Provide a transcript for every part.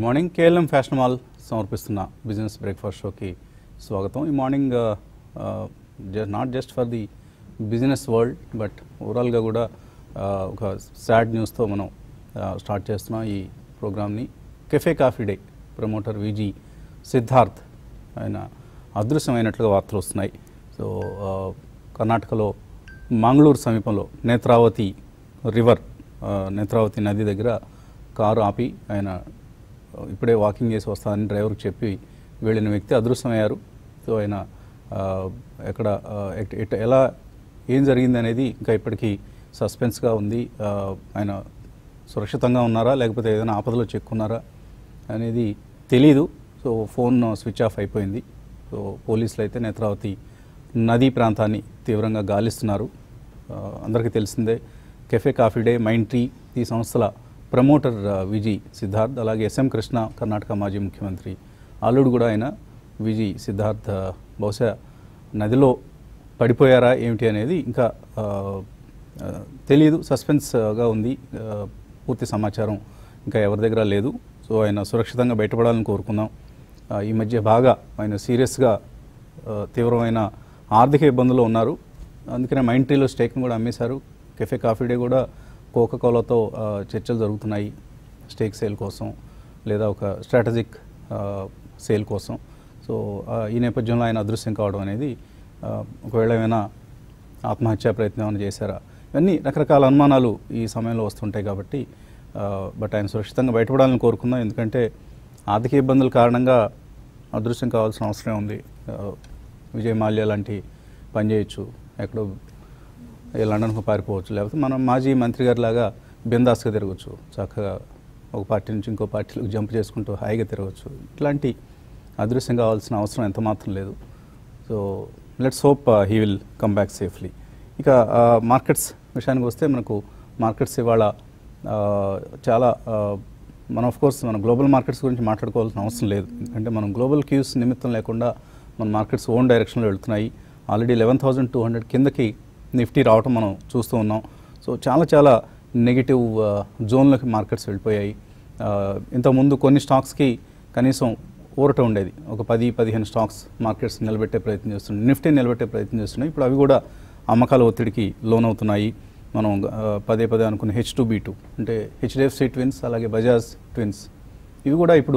Good morning KLM fashion mall సమర్పిస్తున్న business breakfast షోకి స్వాగతం ఈ morning not just for the business world but ఓవరాల్గా కూడా ఆ, ఒక సాడ్ న్యూస్తో మనం స్టార్ట్ చేస్తున్నాం ఈ ప్రోగ్రామ్ని cafe coffee day promoter VG Siddharth ఆయన అదృశ్యమైనట్లుగా వార్తలు వస్తున్నాయి సో ఆ, కర్ణాటకలో మంగళూరు సమీపంలో నేత్రావతి రివర్ ఆ, నేత్రావతి నది దగ్గర కారు ఆపి ఆయన ఇప్పుడే వాకింగ్ చేసి వస్తానని డ్రైవర్కి చెప్పి వెళ్ళిన వ్యక్తి అదృశ్యమయ్యారు సో ఆయన ఆ, ఎక్కడ ఆ, ఎట్- ఎట్- ఎలా ఏం జరిగింది అనేది ఇంకా ఇప్పటికీ సస్పెన్స్గా ఉంది ఆ, ఆయన సురక్షితంగా ఉన్నారా లేకపోతే ఏదైనా ఆపదలో చెక్కున్నారా అనేది తెలీదు సో ఫోన్ స్విచ్ ఆఫ్ అయిపోయింది సో పోలీసులు అయితే నేత్రావతి నదీ ప్రాంతాన్ని తీవ్రంగా గాలిస్తున్నారు ఆ, అందరికీ తెలిసిందే cafe coffee day Mindtree ఈ సంస్థల ప్రమోటర్ ఆ, విజీ సిద్ధార్థ్ అలాగే ఎస్ఎం కృష్ణ కర్ణాటక మాజీ ముఖ్యమంత్రి అల్లుడు కూడా ఆయన విజీ సిద్ధార్థ్ ఆ, బహుశా నదిలో పడిపోయారా ఏమిటి అనేది ఇంకా ఆ, ఆ, తెలియదు సస్పెన్స్గా ఉంది ఆ, పూర్తి సమాచారం ఇంకా ఎవరి దగ్గర లేదు సో ఆయన సురక్షితంగా బయటపడాలని కోరుకుందాం ఆ, ఈ మధ్య బాగా ఆయన సీరియస్గా ఆ, తీవ్రమైన ఆర్థిక ఇబ్బందులు ఉన్నారు అందుకనే మైండ్ ట్రీలో స్టేక్ని కూడా అమ్మేశారు కెఫే కాఫీ డే కూడా కోకా కోలాతో ఆ, చర్చలు జరుగుతున్నాయి స్టేక్ సేల్ కోసం లేదా ఒక స్ట్రాటజిక్ సేల్ కోసం సో ఆ, ఈ నేపథ్యంలో ఆయన అదృశ్యం కావడం అనేది ఆ, ఒకవేళ ఏమైనా ఆత్మహత్యా ప్రయత్నం ఏమైనా చేశారా ఇవన్నీ రకరకాల అనుమానాలు ఈ సమయంలో వస్తుంటాయి కాబట్టి ఆ, బట్ ఆయన సురక్షితంగా బయటపడాలని కోరుకుందాం ఎందుకంటే ఆర్థిక ఇబ్బందుల కారణంగా అదృశ్యం కావాల్సిన అవసరం ఉంది ఆ, విజయ్ మాల్యా లాంటి పని చేయొచ్చు ఎక్కడో ఏ లండన్కు పారిపోవచ్చు లేకపోతే మనం మాజీ మంత్రి గారి లాగా బిందాస్గా తిరగచ్చు చక్కగా ఒక పార్టీ నుంచి ఇంకో పార్టీలకు జంప్ చేసుకుంటూ హాయిగా తిరగచ్చు ఇట్లాంటి అదృశ్యం కావాల్సిన అవసరం ఎంత మాత్రం లేదు so let's hope he will come back safely ఇక మార్కెట్స్ విషయానికి వస్తే మనకు మార్కెట్స్ ఇవాళ ఆ, చాలా ఆ, మనం ఆఫ్ కోర్స్ మన గ్లోబల్ మార్కెట్స్ గురించి మాట్లాడుకోవాల్సిన అవసరం లేదు ఎందుకంటే మనం గ్లోబల్ క్యూస్ నిమిత్తం లేకుండా మన మార్కెట్స్ ఓన్ డైరెక్షన్లో వెళ్తున్నాయి already eleven thousand two hundred కిందకి నిఫ్టీ రావటం మనం చూస్తూ ఉన్నాం సో చాలా చాలా నెగిటివ్ జోన్లోకి మార్కెట్స్ వెళ్ళిపోయాయి ఆ, ఇంతకుముందు కొన్ని స్టాక్స్కి కనీసం ఊరట ఉండేది ఒక పది పదిహేను స్టాక్స్ మార్కెట్స్ నిలబెట్టే ప్రయత్నం చేస్తున్నాయి నిఫ్టీ నిలబెట్టే ప్రయత్నం చేస్తున్నాయి ఇప్పుడు అవి కూడా అమ్మకాల ఒత్తిడికి లోనవుతున్నాయి మనం ఆ, పదే పదే అనుకున్న హెచ్ టు బీ టూ అంటే హెచ్డిఎఫ్సి ట్విన్స్ అలాగే బజాజ్ ట్విన్స్ ఇవి కూడా ఇప్పుడు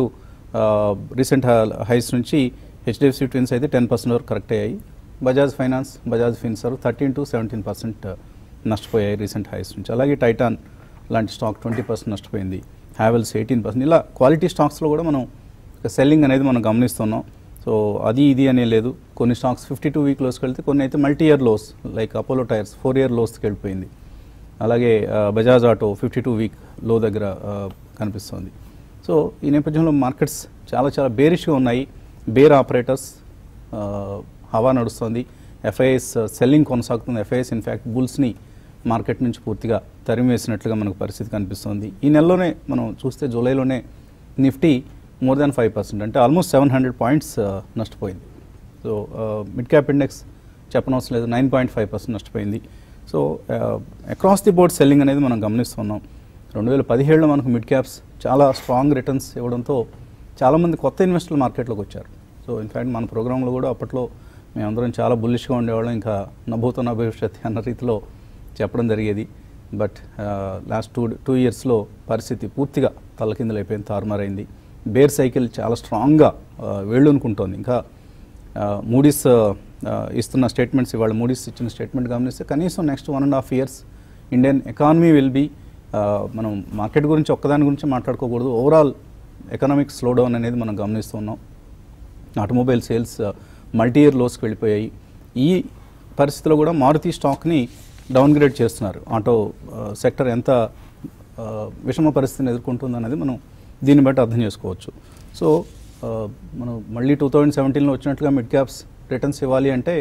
రీసెంట్ హైస్ నుంచి హెచ్డిఎఫ్సి ట్విన్స్ అయితే టెన్ పర్సెంట్ వరకు కరెక్ట్ అయ్యాయి Bajaj finance Bajaj Finserv thirteen to seventeen percent నష్టపోయాయి రీసెంట్ హైస్ నుంచి అలాగే టైటాన్ లాంటి స్టాక్ ట్వంటీ పర్సెంట్ నష్టపోయింది హ్యావెల్స్ ఎయిటీన్ పర్సెంట్ ఇలా క్వాలిటీ స్టాక్స్లో కూడా మనం సెల్లింగ్ అనేది మనం గమనిస్తున్నాం సో అది ఇది అనే లేదు కొన్ని స్టాక్స్ ఫిఫ్టీ టూ వీక్ లోస్కి వెళ్తే కొన్ని అయితే multi year lows like Apollo tyres four year లోస్కి వెళ్ళిపోయింది అలాగే ఆ, Bajaj auto fifty two week low దగ్గర ఆ, కనిపిస్తుంది సో ఈ నేపథ్యంలో మార్కెట్స్ చాలా చాలా బేరిష్గా ఉన్నాయి బేర్ ఆపరేటర్స్ ఆ, హవా నడుస్తుంది ఎఫ్ఐఎస్ సెల్లింగ్ కొనసాగుతుంది ఎఫ్ఐఎస్ ఇన్ఫ్యాక్ట్ బుల్స్ని మార్కెట్ నుంచి పూర్తిగా తరిమివేసినట్లుగా మనకు పరిస్థితి కనిపిస్తుంది ఈ నెలలోనే మనం చూస్తే జూలైలోనే Nifty more than five percent అంటే ఆల్మోస్ట్ సెవెన్ హండ్రెడ్ పాయింట్స్ నష్టపోయింది సో మిడ్ క్యాప్ ఇండెక్స్ చెప్పనవసరం లేదు నైన్ పాయింట్ ఫైవ్ పర్సెంట్ నష్టపోయింది so across the board selling అనేది మనం గమనిస్తున్నాం రెండు వేల పదిహేడులో మనకు మిడ్ క్యాప్స్ చాలా స్ట్రాంగ్ రిటర్న్స్ ఇవ్వడంతో చాలామంది కొత్త ఇన్వెస్టర్లు మార్కెట్లోకి వచ్చారు సో ఇన్ఫ్యాక్ట్ మన ప్రోగ్రాంలో కూడా అప్పట్లో మేమందరం చాలా బుల్లిష్గా ఉండేవాళ్ళం ఇంకా నభూతో నా భవిష్యత్ అన్న రీతిలో చెప్పడం జరిగేది బట్ లాస్ట్ టూ టూ ఇయర్స్లో పరిస్థితి పూర్తిగా తలకిందులైపోయింది తారుమారైంది బేర్ సైకిల్ చాలా స్ట్రాంగ్గా వేళ్ళునుకుంటోంది ఇంకా మూడీస్ ఇస్తున్న స్టేట్మెంట్స్ ఇవాళ మూడీస్ ఇచ్చిన స్టేట్మెంట్ గమనిస్తే కనీసం next one and half years Indian economy will be మనం మార్కెట్ గురించి ఒక్కదాని గురించి మాట్లాడుకోకూడదు ఓవరాల్ ఎకనామిక్ స్లో డౌన్ అనేది మనం గమనిస్తున్నాం ఆటోమొబైల్ సేల్స్ మల్టీ ఇయర్ లోస్కి వెళ్ళిపోయాయి ఈ పరిస్థితిలో కూడా మారుతి స్టాక్ని డౌన్గ్రేడ్ చేస్తున్నారు ఆటో సెక్టర్ ఎంత ఆ, విషమ పరిస్థితిని ఎదుర్కొంటుంది అనేది మనం దీన్ని బట్టి అర్థం చేసుకోవచ్చు సో ఆ, మనం మళ్ళీ టూ థౌజండ్ సెవెంటీన్లో వచ్చినట్లుగా మిడ్ క్యాప్స్ రిటర్న్స్ ఇవ్వాలి అంటే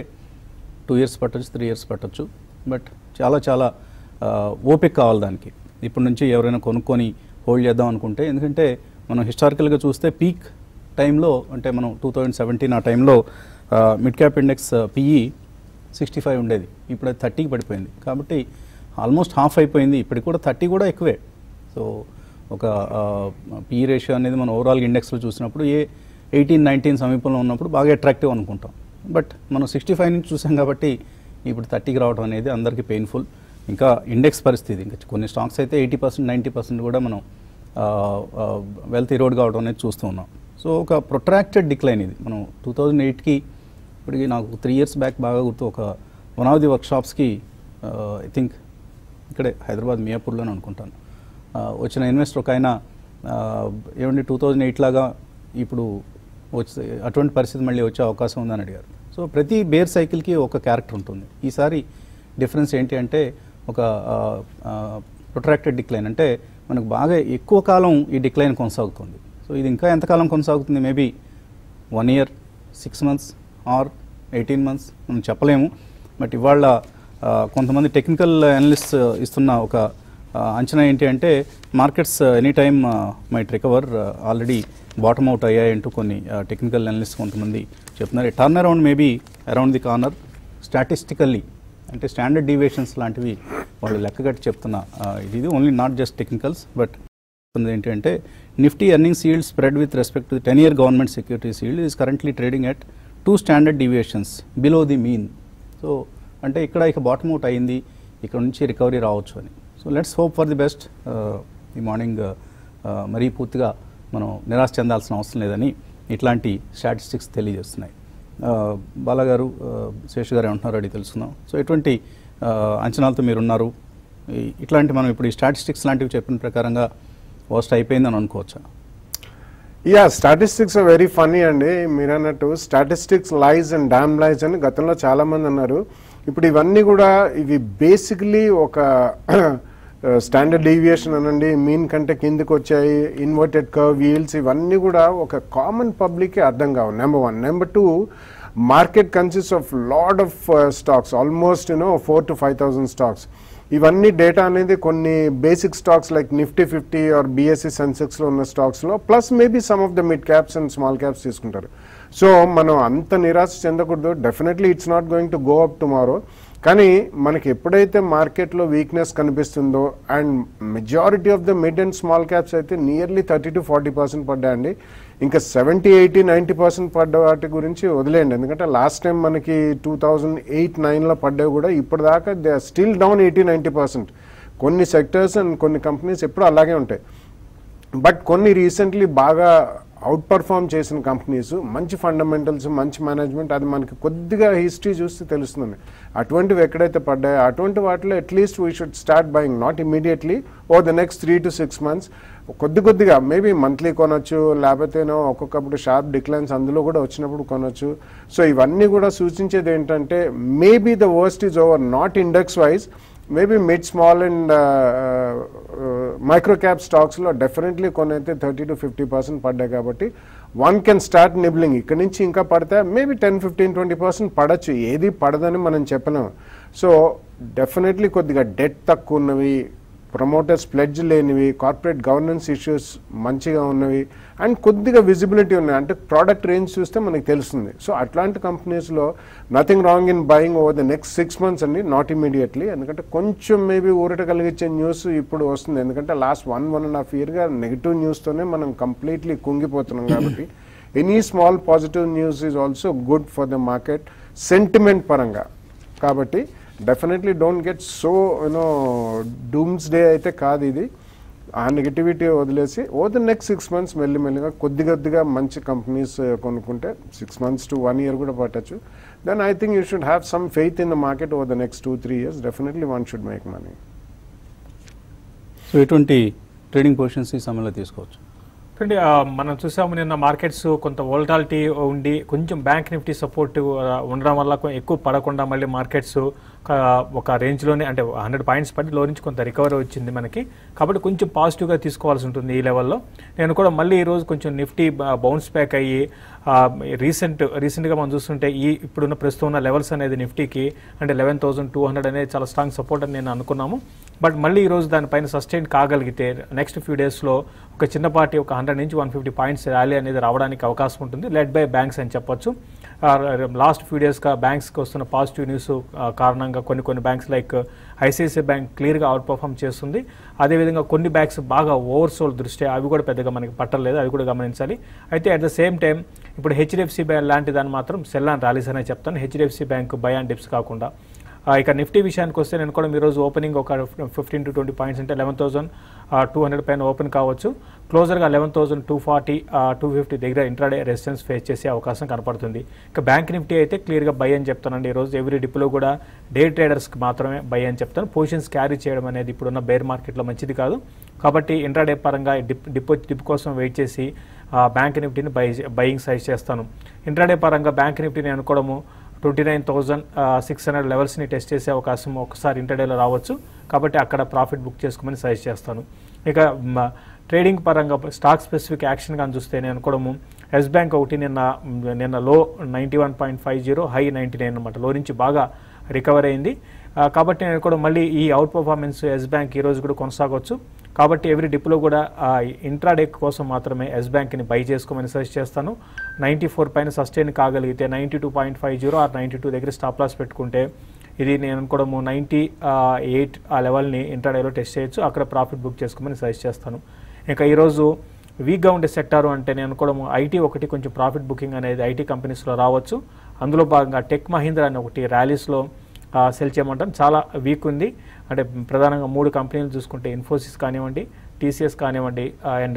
టూ ఇయర్స్ పట్టచ్చు త్రీ ఇయర్స్ పట్టచ్చు బట్ చాలా చాలా ఆ, ఓపిక కావాలి దానికి ఇప్పటి నుంచి ఎవరైనా కొనుక్కొని హోల్డ్ చేద్దాం అనుకుంటే ఎందుకంటే మనం హిస్టారికల్గా చూస్తే పీక్ టైంలో అంటే మనం టూ థౌజండ్ సెవెంటీన్ ఆ టైంలో mid cap index PE sixty five ఉండేది ఇప్పుడు అది థర్టీకి పడిపోయింది కాబట్టి ఆల్మోస్ట్ హాఫ్ అయిపోయింది ఇప్పటికి కూడా థర్టీ కూడా ఎక్కువే సో ఒక పీ రేషియో అనేది మనం ఓవరాల్ ఇండెక్స్లో చూసినప్పుడు ఏ ఎయిటీన్ నైన్టీన్ సమీపంలో ఉన్నప్పుడు బాగా అట్రాక్టివ్ అనుకుంటాం బట్ మనం సిక్స్టీ ఫైవ్ నుంచి చూసాం కాబట్టి ఇప్పుడు థర్టీకి రావడం అనేది అందరికీ పెయిన్ఫుల్ ఇంకా ఇండెక్స్ పరిస్థితి ఇంకా కొన్ని స్టాక్స్ అయితే ఎయిటీ పర్సెంట్ నైంటీ పర్సెంట్ కూడా మనం వెల్త్ ఇరోడ్ కావడం అనేది చూస్తూ ఉన్నాం సో ఒక ప్రొట్రాక్టెడ్ డిక్లైన్ ఇది మనం టూ థౌజండ్ ఎయిట్కి ఇప్పటికి నాకు త్రీ ఇయర్స్ బ్యాక్ బాగా గుర్తు ఒక వన్ ఆఫ్ ది వర్క్షాప్స్కి ఐ థింక్ ఇక్కడే హైదరాబాద్ మియాపూర్లోనే అనుకుంటాను ఆ, వచ్చిన ఇన్వెస్టర్ ఒక ఆయన ఆ, ఏమండి టూ థౌజండ్ ఎయిట్ లాగా ఇప్పుడు వచ్చే అటువంటి పరిస్థితి మళ్ళీ వచ్చే అవకాశం ఉందని అడిగారు సో ప్రతి బేర్ సైకిల్కి ఒక క్యారెక్టర్ ఉంటుంది ఈసారి డిఫరెన్స్ ఏంటి అంటే ఒక ప్రొట్రాక్టెడ్ డిక్లైన్ అంటే మనకు బాగా ఎక్కువ కాలం ఈ డిక్లైన్ కొనసాగుతుంది సో ఇది ఇంకా ఎంతకాలం కొనసాగుతుంది maybe one year six months or eighteen months మనం చెప్పలేము బట్ ఇవాళ ఆ, కొంతమంది టెక్నికల్ అనలిస్ట్ ఇస్తున్న ఒక ఆ, అంచనా ఏంటి అంటే markets any time might recover already bottom out అయ్యాయంటూ కొన్ని టెక్నికల్ అనలిస్ట్ కొంతమంది చెప్తున్నారు turn around maybe around the corner statistically అంటే స్టాండర్డ్ డీవియేషన్స్ లాంటివి వాళ్ళు లెక్కగట్టి చెప్తున్న ఆ, ఇది only not just technicals but ఉంది ఏంటంటే Nifty earnings yield spread with respect to ten year government securities yield is currently trading at two standard deviations below the mean so అంటే ఇక్కడ ఇక బాటమ్ అవుట్ అయింది ఇక్కడ నుంచి రికవరీ రావచ్చు అని so let's hope for the best ఈ morning మరీ పూర్తిగా మనం నిరాశ చెందాల్సిన అవసరం లేదని ఇట్లాంటి స్టాటిస్టిక్స్ తెలియజేస్తున్నాయి ఆ, బాలాగారు ఆ, శేషు గారు ఏమంటున్నారో అడిగి తెలుసుకుందాం సో ఎటువంటి ఆ, అంచనాలతో మీరున్నారు ఈ- ఇట్లాంటి మనం ఇప్పుడు ఈ స్టాటిస్టిక్స్ లాంటివి చెప్పిన ప్రకారంగా వర్స్ట్ అయిపోయిందని అనుకోవచ్చా యా స్టాటిస్టిక్స్ వెరీ ఫనీ అండి మీరు అన్నట్టు statistics lies and damn lies అని గతంలో చాలా మంది అన్నారు ఇప్పుడు ఇవన్నీ కూడా ఇవి బేసికలీ ఒక స్టాండర్డ్ డీవియేషన్ అనండి మీన్ కంటే కిందికి వచ్చాయి ఇన్వర్టెడ్ కర్వ్ ఈల్స్ ఇవన్నీ కూడా ఒక కామన్ పబ్లిక్కి అర్థం కావు number one number two market consist of lot of stocks almost you know four to five thousand stocks ఇవన్నీ డేటా అనేది కొన్ని basic stocks like Nifty fifty or BSE సెన్సెక్స్లో ఉన్న స్టాక్స్లో plus maybe some of the mid caps and small caps తీసుకుంటారు so మనం అంత నిరాశ చెందకూడదు definitely it's not going to go up tomorrow కానీ మనకి ఎప్పుడైతే మార్కెట్లో వీక్నెస్ కనిపిస్తుందో and majority of the mid and small caps అయితే nearly thirty to forty percent పడ్డాయండి ఇంకా సెవెంటీ ఎయిటీ నైంటీ పర్సెంట్ పడ్డ వాటి గురించి వదిలేయండి ఎందుకంటే లాస్ట్ టైం మనకి టూ థౌజండ్ ఎయిట్ నైన్లో పడ్డవి కూడా ఇప్పటిదాకా they are still down eighty ninety percent కొన్ని సెక్టర్స్ అండ్ కొన్ని కంపెనీస్ ఎప్పుడు అలాగే ఉంటాయి బట్ కొన్ని రీసెంట్లీ బాగా అవుట్ పర్ఫామ్ చేసిన కంపెనీస్ మంచి ఫండమెంటల్స్ మంచి మేనేజ్మెంట్ అది మనకి కొద్దిగా హిస్టరీ చూస్తే తెలుస్తుంది అటువంటివి ఎక్కడైతే పడ్డాయో అటువంటి వాటిలో at least we should start buying not immediately over the next three to six months కొద్ది కొద్దిగా మేబీ మంత్లీ కొనొచ్చు లేకపోతేనో ఒక్కొక్కప్పుడు షార్ప్ డిక్లైన్స్ అందులో కూడా వచ్చినప్పుడు కొనొచ్చు సో ఇవన్నీ కూడా సూచించేది ఏంటంటే maybe the worst is over not index wise maybe mid small and micro cap స్టాక్స్లో డెఫినెట్లీ కొన్ని అయితే థర్టీ టు ఫిఫ్టీ పర్సెంట్ పడ్డాయి కాబట్టి వన్ కెన్ స్టార్ట్ నిబ్లింగ్ ఇక్కడ నుంచి ఇంకా పడితే maybe ten fifteen twenty percent పడచ్చు ఏది పడదని మనం చెప్పలేము సో డెఫినెట్లీ కొద్దిగా డెట్ తక్కువ ఉన్నవి ప్రమోటర్స్ ప్లెడ్జ్ లేనివి కార్పొరేట్ గవర్నెన్స్ ఇష్యూస్ మంచిగా ఉన్నవి అండ్ కొద్దిగా విజిబిలిటీ ఉన్నాయి అంటే ప్రోడక్ట్ రేంజ్ చూస్తే మనకి తెలుస్తుంది సో అట్లాంటి కంపెనీస్లో nothing wrong in buying over the next six months అండి నాట్ ఇమీడియట్లీ ఎందుకంటే కొంచెం మేబీ ఊరట కలిగించే న్యూస్ ఇప్పుడు వస్తుంది ఎందుకంటే last one one and half ఇయర్గా నెగిటివ్ న్యూస్తోనే మనం కంప్లీట్లీ కుంగిపోతున్నాం కాబట్టి any small positive news is also good for the market sentiment పరంగా కాబట్టి definitely don't get so you know doomsday అయితే కాదు ఇది ఆ నెగిటివిటీ వదిలేసి over the next six months మెల్లిమెల్లిగా కొద్ది కొద్దిగా మంచి కంపెనీస్ కొనుక్కుంటే six months to one year కూడా పట్టచ్చు then I think you should have some faith in the market over the next two three years definitely one should make money so ఎటువంటి trading positions ఈ సమయంలో తీసుకోవచ్చు చూడండి ఆ, మనం చూసాము నిన్న మార్కెట్స్ కొంత వోల్టాలిటీ ఉండి కొంచెం బ్యాంక్ నిఫ్టీ సపోర్ట్ ఉండడం వల్ల కొ- ఎక్కువ పడకుండా మళ్ళీ మార్కెట్స్ ఒక రేంజ్లోనే అంటే హండ్రెడ్ పాయింట్స్ పడి లో నుంచి కొంత రికవరీ వచ్చింది మనకి కాబట్టి కొంచెం పాజిటివ్గా తీసుకోవాల్సి ఉంటుంది ఈ లెవెల్లో నేను కూడా మళ్ళీ ఈరోజు కొంచెం నిఫ్టీ బౌన్స్ బ్యాక్ అయ్యి రీసెంట్ రీసెంట్గా మనం చూస్తుంటే ఈ ఇప్పుడున్న ప్రస్తుతం ఉన్న లెవెల్స్ అనేది నిఫ్టీకి అంటే లెవెన్ థౌసండ్ టూ హండ్రెడ్ అనేది చాలా స్ట్రాంగ్ సపోర్ట్ అని నేను అనుకున్నాము బట్ మళ్ళీ ఈరోజు దానిపైన సస్టైన్ కాగలిగితే నెక్స్ట్ ఫ్యూ డేస్లో ఒక చిన్నపాటి ఒక హండ్రెడ్ నుంచి వన్ ఫిఫ్టీ పాయింట్స్ ర్యాలీ అనేది రావడానికి అవకాశం ఉంటుంది లెడ్ బై బ్యాంక్స్ అని చెప్పొచ్చు లాస్ట్ ఫ్యూ డేస్గా బ్యాంక్స్కి వస్తున్న పాజిటివ్ న్యూస్ కారణంగా కొన్ని కొన్ని బ్యాంక్స్ లైక్ ఐసిఐసిఐ బ్యాంక్ క్లియర్గా అవుట్ పర్ఫామ్ చేస్తుంది అదేవిధంగా కొన్ని బ్యాంక్స్ బాగా ఓవర్సోల్ దృష్ట్యా అవి కూడా పెద్దగా మనకి పట్టలేదు అది కూడా గమనించాలి అయితే అట్ ద సేమ్ టైం ఇప్పుడు హెచ్డిఎఫ్సి బ్యాంక్ లాంటి దాన్ని మాత్రం సెల్ అండ్ ర్యాలీస్ అనే చెప్తాను HDFC bank buy and dips కాకుండా ఆ, ఇక నిఫ్టీ విషయానికి వస్తే నేను కూడా ఈరోజు ఓపెనింగ్ ఒక ఫిఫ్టీన్ టు ట్వంటీ పాయింట్స్ అంటే లెవెన్ థౌసండ్ టూ హండ్రెడ్ పైన ఓపెన్ కావచ్చు క్లోజర్గా eleven thousand two forty to fifty దగ్గర ఇంట్రాడే రెసిస్టెన్స్ ఫేస్ చేసే అవకాశం కనపడుతుంది ఇక బ్యాంక్ నిఫ్టీ అయితే క్లియర్గా బై అని చెప్తానండి ఈరోజు ఎవ్రీ డిప్లో కూడా డే ట్రేడర్స్కి మాత్రమే బై అని చెప్తాను పొజిషన్స్ క్యారీ చేయడం అనేది ఇప్పుడున్న బేర్ మార్కెట్లో మంచిది కాదు కాబట్టి ఇంట్రాడే పరంగా డిప్ డిప్ డిప్ కోసం వెయిట్ చేసి ఆ, బ్యాంక్ నిఫ్టీని బై బయింగ్ సైజ్ చేస్తాను ఇంట్రాడే పరంగా బ్యాంక్ నిఫ్టీని అనుకోవడము twenty nine thousand six hundred లెవెల్స్ని టెస్ట్ చేసే అవకాశం ఒకసారి ఇంటర్డేలో రావచ్చు కాబట్టి అక్కడ ప్రాఫిట్ బుక్ చేసుకోమని సజెస్ట్ చేస్తాను ఇక మ, ట్రేడింగ్ పరంగా స్టాక్ స్పెసిఫిక్ యాక్షన్ కానీ చూస్తే నేను అనుకోవడము ఎస్ బ్యాంక్ ఒకటి నిన్న నిన్న low ninety one point five zero high ninety nine అనమాట లో నుంచి బాగా రికవర్ అయింది ఆ, కాబట్టి నేను కూడా మళ్ళీ ఈ అవుట్ పర్ఫార్మెన్స్ ఎస్ బ్యాంక్ ఈ రోజు కూడా కొనసాగవచ్చు కాబట్టి ఎవ్రీ డిప్లో కూడా ఇంట్రాడే కోసం మాత్రమే ఎస్ బ్యాంక్ని బై చేసుకోమని సజెస్ట్ చేస్తాను నైంటీ ఫోర్ పైన సస్టైన్ కాగలిగితే ninety two point five zero or ninety two దగ్గర స్టాప్ లాస్ పెట్టుకుంటే ఇది నేను అనుకోవడము నైంటీ ఎయిట్ ఆ లెవెల్ని ఇంట్రాడేలో టెస్ట్ చేయొచ్చు అక్కడ ప్రాఫిట్ బుక్ చేసుకోమని సజెస్ట్ చేస్తాను ఇంకా ఈరోజు వీక్గా ఉండే సెక్టారు అంటే నేను అనుకోవడము ఐటీ ఒకటి కొంచెం ప్రాఫిట్ బుకింగ్ అనేది ఐటీ కంపెనీస్లో రావచ్చు అందులో భాగంగా టెక్ మహీంద్రా అనే ఒకటి ర్యాలీస్లో సెల్ చేయమంటాను చాలా వీక్ ఉంది అంటే ప్రధానంగా మూడు కంపెనీలు చూసుకుంటే ఇన్ఫోసిస్ కానివ్వండి టీసీఎస్ కానివ్వండి అండ్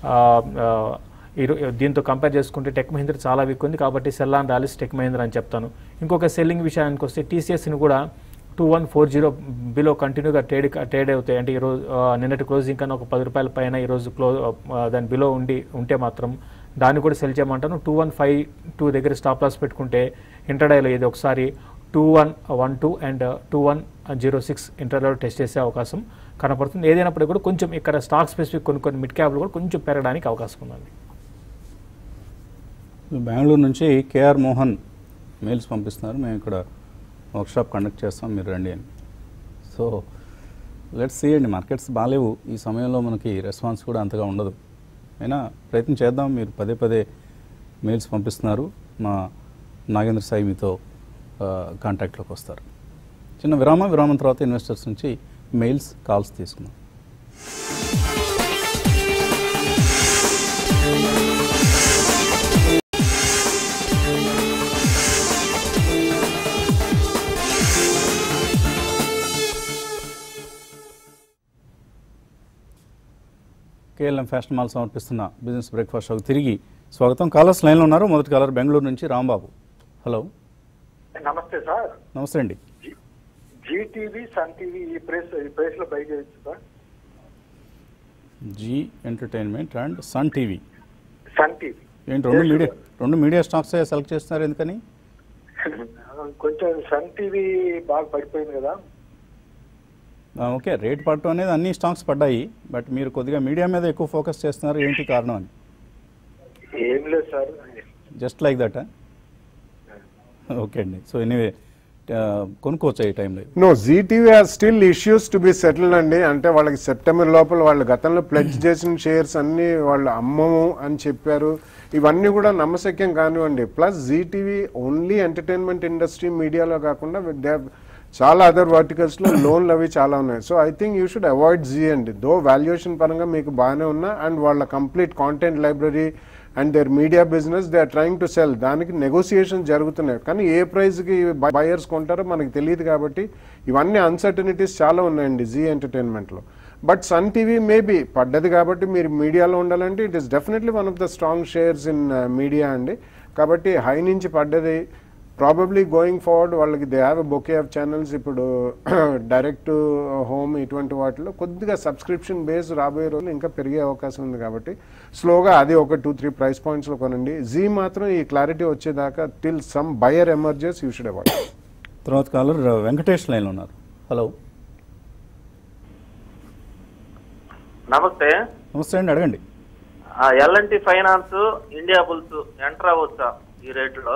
దీంతో కంపేర్ చేసుకుంటే టెక్ మహీంద్ర చాలా వీక్ ఉంది కాబట్టి sell on rallies Tech Mahindra అని చెప్తాను ఇంకొక సెల్లింగ్ విషయానికి వస్తే టీసీఎస్ని కూడా two one four zero below కంటిన్యూగా ట్రేడ్ ట్రేడ్ అవుతాయి అంటే ఈరోజు ఆ, నిన్నటి క్లోజింగ్ కన్నా ఒక పది రూపాయల పైన ఈరోజు క్లో ఆ, దాని బిలో ఉండి ఉంటే మాత్రం దాన్ని కూడా సెల్ చేయమంటాను టూ వన్ ఫైవ్ టూ దగ్గర స్టాప్ లాస్ పెట్టుకుంటే ఇంటర్డేలో ఇది ఒకసారి two one one two and two one zero six ఇంటర్లో టెస్ట్ చేసే అవకాశం కనపడుతుంది ఏదైనప్పటికీ కూడా కొంచెం ఇక్కడ స్టాక్ స్పెసిఫిక్ కొన్ని కొన్ని మిడ్ క్యాప్లు కూడా కొంచెం పెరగడానికి అవకాశం ఉందండి బెంగళూరు నుంచి కేఆర్ మోహన్ మెయిల్స్ పంపిస్తున్నారు మేము ఇక్కడ వర్క్షాప్ కండక్ట్ చేస్తాం మీరు రండి అని సో లెట్స్ సీ అండి మార్కెట్స్ బాగాలేవు ఈ సమయంలో మనకి రెస్పాన్స్ కూడా అంతగా ఉండదు అయినా ప్రయత్నం చేద్దాం మీరు పదే పదే మెయిల్స్ పంపిస్తున్నారు మా నాగేంద్ర సాయి మీతో ఆ, కాంటాక్ట్లోకి వస్తారు చిన్న విరామం విరామం తర్వాత ఇన్వెస్టర్స్ నుంచి మెయిల్స్ కాల్స్ తీసుకుందాం కేఎల్ఎం ఫ్యాషన్ మాల్ సమర్పిస్తున్న బిజినెస్ బ్రేక్ఫాస్ట్ షోకి తిరిగి స్వాగతం కాలర్స్ లైన్లో ఉన్నారు మొదటి కాలర్ బెంగళూరు నుంచి రాంబాబు హలో నమస్తే సార్ నమస్తే అండి జీటీవీ సన్ టీవీ ఈ ప్రైస్ ఈ ప్రైస్ లో బై చేయొచ్చు sir Zee entertainment and Sun TV Sun TV ఏంటి రెండు మీడియా రెండు మీడియా స్టాక్స్ సెలెక్ట్ చేస్తున్నారు ఎందుకని కొంచెం సన్ టీవీ బాగా పడిపోయింది కదా ఆ, ఓకే రేట్ పడటం అనేది అన్ని స్టాక్స్ పడ్డాయి బట్ మీరు కొద్దిగా మీడియా మీద ఎక్కువ ఫోకస్ చేస్తున్నారు ఏంటి కారణం అని ఏం లేదు sir just like that okay అండి సో ఎనీవే కొనుక్కోవచ్చా ఈ టైంలో no Zee TV are still issues to be settled అండి అంటే వాళ్ళకి సెప్టెంబర్ లోపల వాళ్ళు గతంలో ప్లెడ్జ్ చేసిన షేర్స్ అన్ని వాళ్ళు అమ్మము అని చెప్పారు ఇవన్నీ కూడా నమ్మశక్యం కానివ్వండి plus Zee TV only entertainment industry మీడియాలో కాకుండా దే చాలా అదర్ వర్టికల్స్ లో లోన్లు అవి చాలా ఉన్నాయి so I think you should avoid Zee అండి దో వాల్యుయేషన్ పరంగా మీకు బాగానే ఉన్నా అండ్ వాళ్ళ complete content library and their media business they are trying to sell దానికి నెగోసియేషన్ జరుగుతున్నాయి కానీ ఏ ప్రైస్కి బయర్స్ కొంటారో మనకి తెలియదు కాబట్టి ఇవన్నీ అన్సర్టనిటీస్ చాలా ఉన్నాయండి జీ ఎంటర్టైన్మెంట్లో బట్ సన్ టీవీ మేబీ పడ్డది కాబట్టి మీరు మీడియాలో ఉండాలంటే it is definitely one of the strong shares in media అండి కాబట్టి హై నుంచి పడ్డది ప్రాబబ్లీ గోయింగ్ ఫార్వర్డ్ వాళ్ళకి they have a bouquet of channels ఇప్పుడు డైరెక్ట్ హోమ్ ఇటువంటి వాటిలో కొద్దిగా సబ్స్క్రిప్షన్ బేస్ రాబోయే రోజులు ఇంకా పెరిగే అవకాశం ఉంది కాబట్టి స్లోగా అది ఒక టూ త్రీ ప్రైస్ పాయింట్స్లో కొనండి జీ మాత్రం ఈ క్లారిటీ వచ్చేదాకా till some buyer emerges you should avoid తర్వాత కాలర్ వెంకటేష్ లైన్లో ఉన్నారు హలో నమస్తే నమస్తే అండి అడగండి L and T finance Indiabulls enter అవ్వచ్చా ఈ రేట్లో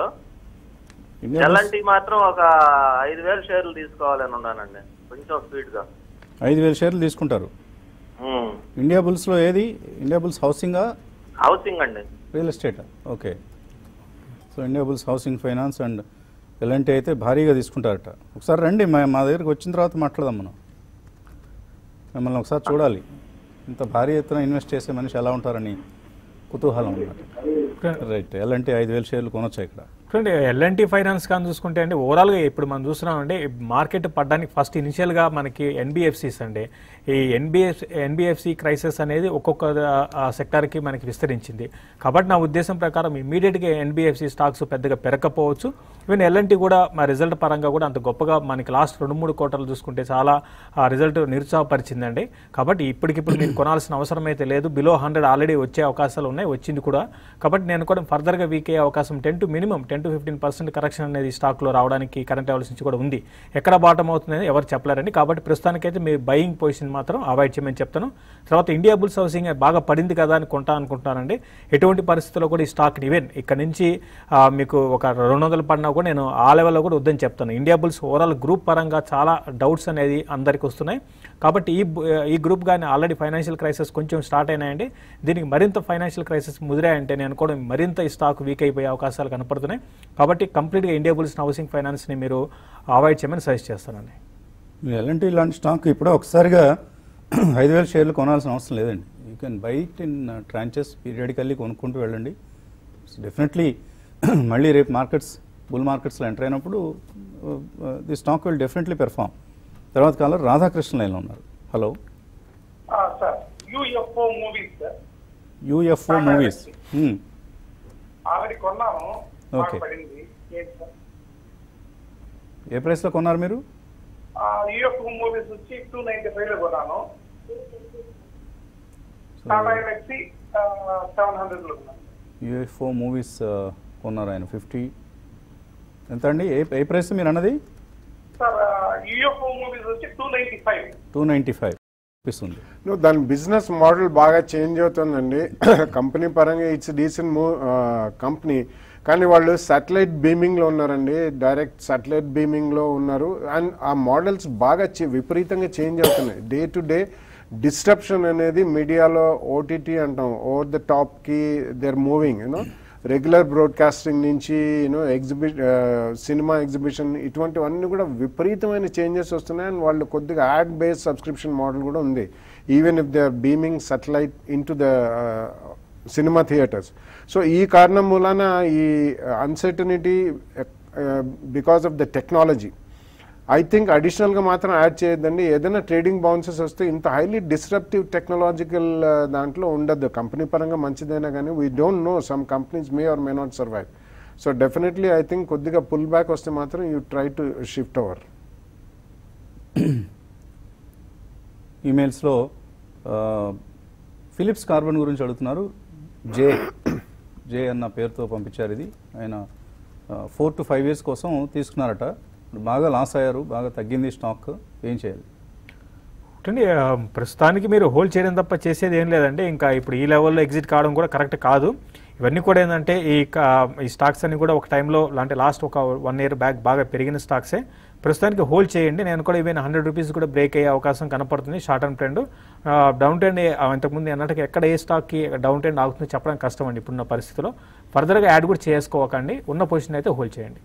ఇండియా ఎల్ఎన్టీ మాత్రం ఒక ఐదు వేల షేర్లు తీసుకోవాలని ఉన్నానండి కొంచెం స్పీడ్ గా ఐదు వేల షేర్లు తీసుకుంటారు ఉమ్. ఇండియా బుల్స్లో ఏది ఇండియా బుల్స్ హౌసింగా హౌసింగ్ అండి real estate okay so Indiabulls housing finance and ఎలాంటి అయితే భారీగా తీసుకుంటారట ఒకసారి రండి మా మా దగ్గరికి వచ్చిన తర్వాత మాట్లాడదాం మనం మిమ్మల్ని ఒకసారి చూడాలి ఇంత భారీ ఎత్తున ఇన్వెస్ట్ చేసే మనిషి ఎలా ఉంటారని కుతూహలం ఉన్నట్టు రైట్ ఎలాంటి ఐదు వేల షేర్లు కొనొచ్చా ఇక్కడ చూడండి ఎల్ఎన్టీ ఫైనాన్స్ కానీ చూసుకుంటే అండి ఓవరాల్గా ఇప్పుడు మనం చూస్తున్నామంటే మార్కెట్ పడడానికి ఫస్ట్ ఇనిషియల్గా మనకి ఎన్బిఎఫ్సిస్ అండి ఈ ఎన్బిఎఫ్ ఎన్బిఎఫ్సి క్రైసిస్ అనేది ఒక్కొక్క ఆ, సెక్టార్కి మనకి విస్తరించింది కాబట్టి నా ఉద్దేశం ప్రకారం ఇమీడియట్గా ఎన్బిఎఫ్సి స్టాక్స్ పెద్దగా పెరగకపోవచ్చు ఈవెన్ ఎల్ఎన్టీ కూడా మా రిజల్ట్ పరంగా కూడా అంత గొప్పగా మనకి లాస్ట్ రెండు మూడు కోటలు చూసుకుంటే చాలా ఆ రిజల్ట్ నిరుత్సాహపరిచిందండి కాబట్టి ఇప్పటికిప్పుడు మీరు కొనాల్సిన అవసరం అయితే లేదు బిలో హండ్రెడ్ ఆల్రెడీ వచ్చే అవకాశాలు ఉన్నాయి వచ్చింది కూడా కాబట్టి నేను కూడా ఫర్దర్గా వీక్ అయ్యే అవకాశం ten to minimum ten to fifteen percent correction అనేది స్టాక్లో రావడానికి కరెంట్ లెవెల్స్ నుంచి కూడా ఉంది ఎక్కడ బాటం అవుతుందని ఎవరు చెప్పలేరండి కాబట్టి ప్రస్తుతానికైతే మీ బయింగ్ పొజిషన్ మాత్రం అవాయిడ్ చేయమని చెప్తాను తర్వాత ఇండియా బుల్స్ హౌసింగ్ బాగా పడింది కదా అని కొంటా అనుకుంటున్నానండి ఎటువంటి పరిస్థితుల్లో కూడా ఈ స్టాక్ ఈవెన్ ఇక్కడ నుంచి ఆ, మీకు ఒక రెండు వందలు పడినా కూడా నేను ఆ లెవెల్లో కూడా వద్దని చెప్తాను ఇండియా బుల్స్ ఓవరాల్ గ్రూప్ పరంగా చాలా డౌట్స్ అనేది అందరికి వస్తున్నాయి కాబట్టి ఈ బు- ఈ గ్రూప్ కానీ ఆల్రెడీ ఫైనాన్షియల్ క్రైసిస్ కొంచెం స్టార్ట్ అయినాయండి దీనికి మరింత ఫైనాన్షియల్ క్రైసిస్ ముదిరాయంటే నేను కూడా మరింత ఈ స్టాక్ వీక్ అయిపోయే అవకాశాలు కనపడుతున్నాయి కాబట్టి కంప్లీట్గా ఇండియా బుల్స్ హౌసింగ్ ఫైనాన్స్ని మీరు అవాయిడ్ చేయమని సజెస్ట్ చేస్తానండి మీరు ఎలాంటి ఇలాంటి స్టాక్ ఇప్పుడే ఒకసారిగా ఐదు వేల షేర్లు కొనాల్సిన అవసరం లేదండి you can buy it in tranches periodically కొనుక్కుంటూ వెళ్ళండి డెఫినెట్లీ మళ్ళీ రేపు మార్కెట్స్ బుల్ మార్కెట్స్లో ఎంటర్ అయినప్పుడు the stock will definitely perform తర్వాత కాలర్ రాధాకృష్ణ లైన్లో ఉన్నారు hello sir UFO movies sir UFO movies already కొన్నాము Okay. బాగా పడింది ఏంటి సార్ ఏ ప్రైస్లో కొన్నారు మీరు యూఎఫ్ఓ మూవీస్ వచ్చి టూ నైన్టీ ఫైవ్ లో కొన్నాను టాటా ఎలక్సీ సెవెన్ హండ్రెడ్ లో కొన్నాను యూఎఫ్ఓ మూవీస్ కొన్నారు ఆయన ఫిఫ్టీ ఎంత అండి ఏ ఏ ప్రైస్ మీరు అన్నది సార్ యూఎఫ్ఓ మూవీస్ వచ్చి two ninety five two ninety five అనిపిస్తుంది నువ్వు దాని బిజినెస్ మోడల్ బాగా చేంజ్ అవుతుందండి కంపెనీ పరంగా ఇట్స్ డీసెంట్ మూ కంపెనీ కానీ వాళ్ళు సాటిలైట్ బీమింగ్లో ఉన్నారండి డైరెక్ట్ సాటిలైట్ బీమింగ్లో ఉన్నారు అండ్ ఆ మోడల్స్ బాగా చే- విపరీతంగా చేంజ్ అవుతున్నాయి డే టు డే డిస్ట్రప్షన్ అనేది మీడియాలో ఓటీటీ అంటాం ఓవర్ ద టాప్కి they are moving you know regular broadcasting నుంచి యూనో ఎగ్జిబి సినిమా ఎగ్జిబిషన్ ఇటువంటివన్నీ కూడా విపరీతమైన చేంజెస్ వస్తున్నాయి అండ్ వాళ్ళు కొద్దిగా యాడ్ బేస్డ్ సబ్స్క్రిప్షన్ మోడల్ కూడా ఉంది even if they are beaming satellite into the cinema theatres so ఈ కారణం మూలాన ఈ uncertainty because of the technology I think అడిషనల్గా మాత్రం యాడ్ చేయొద్దండి ఏదైనా ట్రేడింగ్ బౌన్సెస్ వస్తే ఇంత హైలీ డిస్రప్టివ్ టెక్నాలజికల్ దాంట్లో ఉండదు కంపెనీ పరంగా మంచిదైనా కానీ we don't know some companies may or may not survive so definitely I think కొద్దిగా పుల్ బ్యాక్ వస్తే మాత్రం you try to shift over ఈమెయిల్స్లో ఫిలిప్స్ కార్బన్ గురించి అడుగుతున్నారు జే జే అన్న పేరుతో పంపించారు ఇది ఆయన ఫోర్ టు ఫైవ్ ఇయర్స్ కోసం తీసుకున్నారట ఇప్పుడు బాగా లాస్ అయ్యారు బాగా తగ్గింది స్టాక్ ఏం చేయాలి చూడండి ఆ, ప్రస్తుతానికి మీరు హోల్డ్ చేయడం తప్ప చేసేది ఏం లేదండి ఇంకా ఇప్పుడు ఈ లెవెల్లో ఎగ్జిట్ కావడం కూడా కరెక్ట్ కాదు ఇవన్నీ కూడా ఏంటంటే ఈ కా- ఈ స్టాక్స్ అన్ని కూడా ఒక టైంలో అంటే లాస్ట్ ఒక వన్ ఇయర్ బ్యాక్ బాగా పెరిగిన స్టాక్సే ప్రస్తుతానికి హోల్డ్ చేయండి నేను కూడా ఈవెన్ హండ్రెడ్ రూపీస్ కూడా బ్రేక్ అయ్యే అవకాశం కనపడుతుంది short term trend down trend ఇంతకుముందు అన్నట్టుగా ఎక్కడ ఏ స్టాక్కి డౌన్ ట్రెండ్ ఆగుతుందో చెప్పడం కష్టం అండి ఇప్పుడున్న పరిస్థితిలో ఫర్దర్గా యాడ్ కూడా చేసుకోకండి ఉన్న పొజిషన్ అయితే హోల్డ్ చేయండి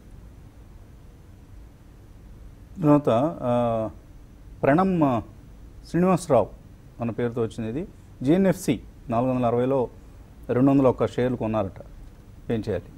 తర్వాత ఆ, ప్రణమ్ ఆ, శ్రీనివాసరావు అన్న పేరుతో వచ్చింది ఇది జిఎన్ఎఫ్సి నాలుగు వందల అరవైలో రెండు వందల ఒక్క షేర్లు కొన్నారట ఏం చేయాలి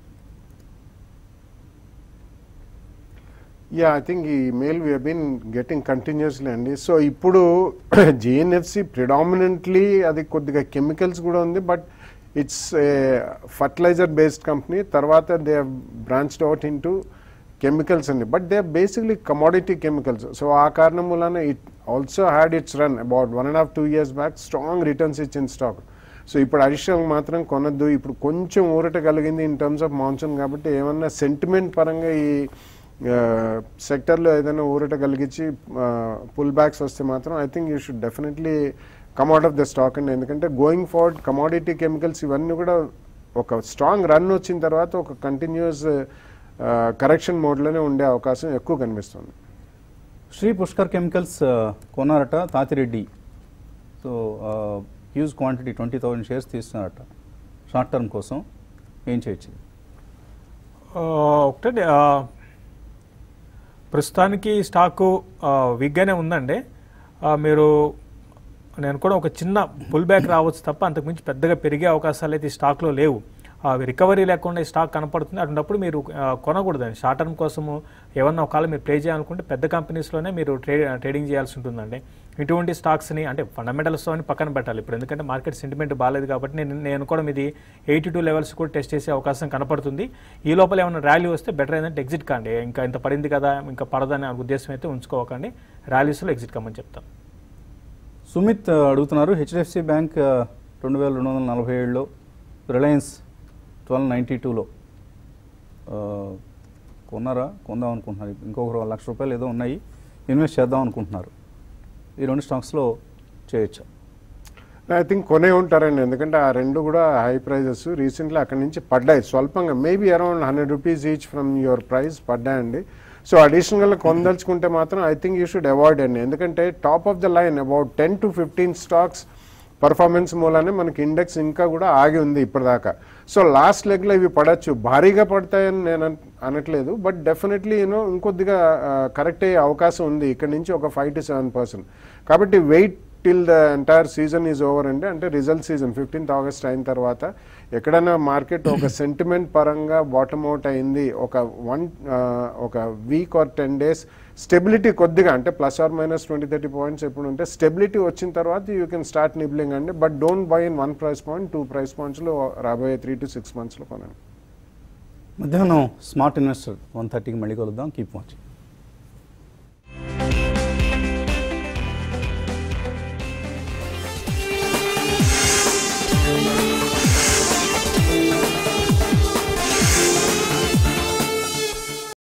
ya I think email we been getting continuously అండి సో ఇప్పుడు జిఎన్ఎఫ్సి ప్రిడామినెంట్లీ అది కొద్దిగా కెమికల్స్ కూడా ఉంది but it's fertiliser based company తర్వాత they branched out into chemicals అండి but they basically commodity chemicals so ఆ కారణం వలన it also had its run about one and half two years back strong returns ఇచ్చిన stock so ఇప్పుడు additional మాత్రం కొనద్దు ఇప్పుడు కొంచెం ఊరట కలిగింది ఇన్ టర్మ్స్ ఆఫ్ మాన్సూన్ కాబట్టి ఏమన్నా సెంటిమెంట్ పరంగా ఈ సెక్టర్లో ఏదైనా ఊరట కలిగించి పుల్ బ్యాక్స్ వస్తే మాత్రం I think you should definitely come out of the stock అండి ఎందుకంటే గోయింగ్ ఫార్వర్డ్ కమాడిటీ కెమికల్స్ ఇవన్నీ కూడా ఒక స్ట్రాంగ్ రన్ వచ్చిన తర్వాత ఒక కంటిన్యూస్ కరెక్షన్ మోడ్లోనే ఉండే అవకాశం ఎక్కువ కనిపిస్తుంది శ్రీ పుష్కర్ కెమికల్స్ ఆ, కొన్నారట Tatireddy so huge quantity twenty thousand shares తీస్తున్నారట షార్ట్ టర్మ్ కోసం ఏం చేయొచ్చు ఆ, ఒకటే ఆ, ప్రస్తుతానికి స్టాకు ఆ, వీక్గానే ఉందండి ఆ, మీరు నేను కూడా ఒక చిన్న పుల్ బ్యాక్ రావచ్చు తప్ప అంతకుమించి పెద్దగా పెరిగే అవకాశాలు అయితే ఈ స్టాక్లో లేవు అవి రికవరీ లేకుండా ఈ స్టాక్ కనపడుతుంది అటువంటిప్పుడు మీరు ఆ, కొనకూడదండి షార్ట్ టర్మ్ కోసము ఏమన్నా ఒకవేళ మీరు ప్లే చేయాలనుకుంటే పెద్ద కంపెనీస్లోనే మీరు ట్రే ట్రేడింగ్ చేయాల్సి ఉంటుందండి ఇటువంటి స్టాక్స్ని అంటే ఫండమెంటల్స్ అని పక్కన పెట్టాలి ఇప్పుడు ఎందుకంటే మార్కెట్ సెంటిమెంట్ బాగాలేదు కాబట్టి నేను నేను కూడా మీది ఎయిటీ టూ లెవెల్స్ కూడా టెస్ట్ చేసే అవకాశం కనపడుతుంది ఈ లోపల ఏమైనా ర్యాలీ వస్తే బెటర్ ఏంటంటే ఎగ్జిట్ కాండి ఇంకా ఇంత పడింది కదా ఇంకా పడదనే ఉద్దేశం అయితే ఉంచుకోకండి ర్యాలీస్లో ఎగ్జిట్ కమ్మని చెప్తాను సుమిత్ ఆ, అడుగుతున్నారు హెచ్డిఎఫ్సి బ్యాంక్ ఆ, రెండు వేల రెండు వందల నలభై ఏడులో రిలయన్స్ ట్వెల్వ్ నైంటీ టూలో కొన్నారా కొందాం అనుకుంటున్నారు ఇంకొక లక్ష రూపాయలు ఏదో ఉన్నాయి ఇన్వెస్ట్ చేద్దాం అనుకుంటున్నారు ఈ రెండు స్టాక్స్లో చేయొచ్చా ఐ థింక్ కొనే ఉంటారండి ఎందుకంటే ఆ రెండు కూడా హై ప్రైజెస్ రీసెంట్లీ అక్కడి నుంచి పడ్డాయి స్వల్పంగా maybe around hundred rupees each from your price పడ్డాయండి సో అడిషనల్గా కొనదలుచుకుంటే మాత్రం I think you should avoid అండి ఎందుకంటే top of the line about ten to fifteen stocks performance మూలానే మనకి ఇండెక్స్ ఇంకా కూడా ఆగి ఉంది ఇప్పటిదాకా సో లాస్ట్ లెగ్లో ఇవి పడచ్చు భారీగా పడతాయని నేను అన్- అనట్లేదు బట్ డెఫినెట్లీ యూనో ఇంకొద్దిగా కరెక్ట్ అయ్యే అవకాశం ఉంది ఇక్కడ నుంచి ఒక ఫైవ్ టు సెవెన్ పర్సెంట్ కాబట్టి wait till the entire season is over అండి అంటే రిజల్ట్ సీజన్ ఫిఫ్టీన్త్ ఆగస్ట్ అయిన తర్వాత ఎక్కడైనా మార్కెట్ ఒక సెంటిమెంట్ పరంగా బాటమ్ అవుట్ అయింది ఒక వన్ ఒక week or ten days stability కొద్దిగా అంటే plus or minus twenty thirty points ఎప్పుడు ఉంటే స్టెబిలిటీ వచ్చిన తర్వాత యూ కెన్ స్టార్ట్ నిబ్లింగ్ అండి but don't buy in one price point two price పాయింట్స్లో రాబోయే త్రీ టు సిక్స్ మంత్స్లో కొనండి మధ్యాహ్నం స్మార్ట్ ఇన్వెస్టర్ వన్ థర్టీకి మళ్ళీ కలుద్దాం కీప్ వాచింగ్